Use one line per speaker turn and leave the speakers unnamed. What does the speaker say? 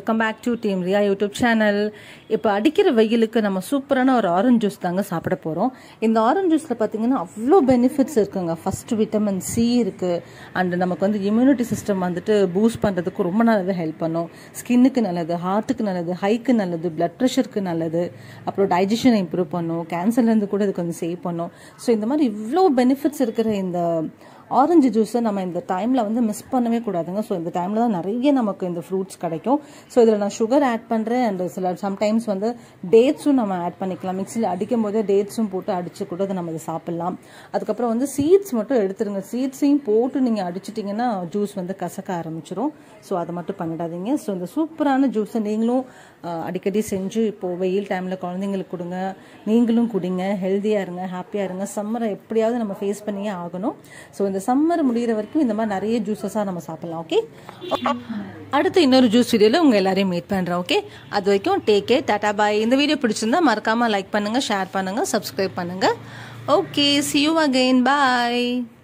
welcome back to team Riya YouTube channel இப்போ அடிக்கிற வெயிலுக்கு நம்ம சூப்பரான ஒரு ஆரஞ்சு ஜூஸ் தாங்க சாப்பிட போகிறோம் இந்த ஆரஞ்சு ஜூஸில் பார்த்தீங்கன்னா அவ்வளோ பெனிஃபிட்ஸ் இருக்குங்க ஃபர்ஸ்ட் விட்டமின் சி இருக்குது அண்ட் நமக்கு வந்து இம்யூனிட்டி சிஸ்டம் வந்துட்டு பூஸ்ட் பண்ணுறதுக்கு ரொம்ப நல்லாவே ஹெல்ப் பண்ணும் ஸ்கின்னுக்கு நல்லது ஹார்ட்டுக்கு நல்லது ஹைக்கு நல்லது பிளட் ப்ரெஷருக்கு நல்லது அப்புறம் டைஜஷனை இம்ப்ரூவ் பண்ணும் கேன்சர்லேருந்து கூட இதுக்கு வந்து சேவ் பண்ணும் ஸோ இந்த மாதிரி இவ்வளோ பெனிஃபிட்ஸ் இருக்கிற இந்த ஆரஞ்சு ஜூஸை நம்ம இந்த டைமில் வந்து மிஸ் பண்ணவே கூடாதுங்க ஸோ இந்த டைமில் தான் நிறைய நமக்கு இந்த ஃப்ரூட்ஸ் கிடைக்கும் ஸோ இதில் நான் சுகர் ஆட் பண்ணுறேன் அண்ட் சில சம்டைம்ஸ் வந்து டேட்ஸும் நம்ம ஆட் பண்ணிக்கலாம் மிக்சியில் அடிக்கும் போதே டேட்ஸும் போட்டு அடித்து கூட அதை நம்ம இதை சாப்பிட்லாம் அதுக்கப்புறம் வந்து சீட்ஸ் மட்டும் எடுத்துருங்க சீட்ஸையும் போட்டு நீங்கள் அடிச்சிட்டிங்கன்னா ஜூஸ் வந்து கசக்க ஆரம்பிச்சிரும் ஸோ அதை மட்டும் பண்ணிடாதீங்க ஸோ இந்த சூப்பரான ஜூஸை நீங்களும் அஹ், அடிக்கடி செஞ்சு இப்போது வெயில் டைமில் குழந்தைங்களுக்கு கொடுங்க நீங்களும் குடிங்க ஹெல்த்தியாக இருங்க ஹாப்பியாக இருங்க சம்மரை எப்படியாவது நம்ம ஃபேஸ் பண்ணியே ஆகணும் ஸோ இந்த சம்மர் முடிகிற வரைக்கும் இந்த மாதிரி நிறைய ஜூஸஸாக நம்ம சாப்பிட்லாம் ஓகே அடுத்து இன்னொரு ஜூஸ் வீடியோவில் உங்கள் எல்லாரையும் மீட் பண்ணுறேன் ஓகே அது வரைக்கும் டேக் கே டாடா பாய் இந்த வீடியோ பிடிச்சிருந்தா மறக்காமல் லைக் பண்ணுங்கள் ஷேர் பண்ணுங்கள் சப்ஸ்கிரைப் பண்ணுங்கள் okay see you again bye